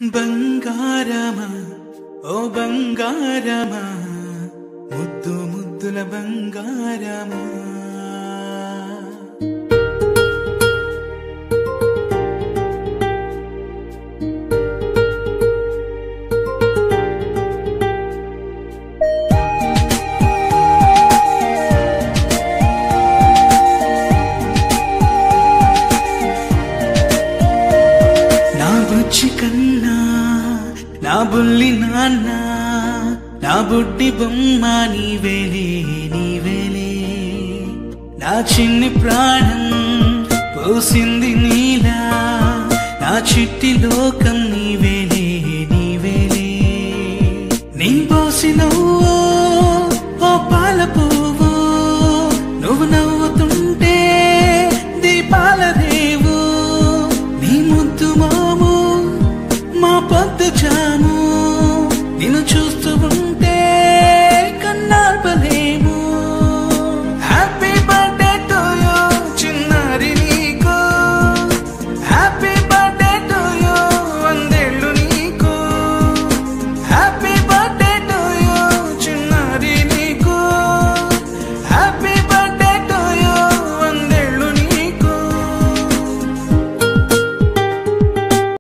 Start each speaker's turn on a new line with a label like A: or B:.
A: బంగారమా ఓ బంగారమా ముద్దు ముద్దుల బంగారమా నా బుజ్జి కన్నా నా బుల్లి నాన్న నా బుడ్డి బొమ్మ నీవేలే నీవేలే నా చిన్ని ప్రాణం పోసింది నీలా నా చిట్టి లోకం నీవే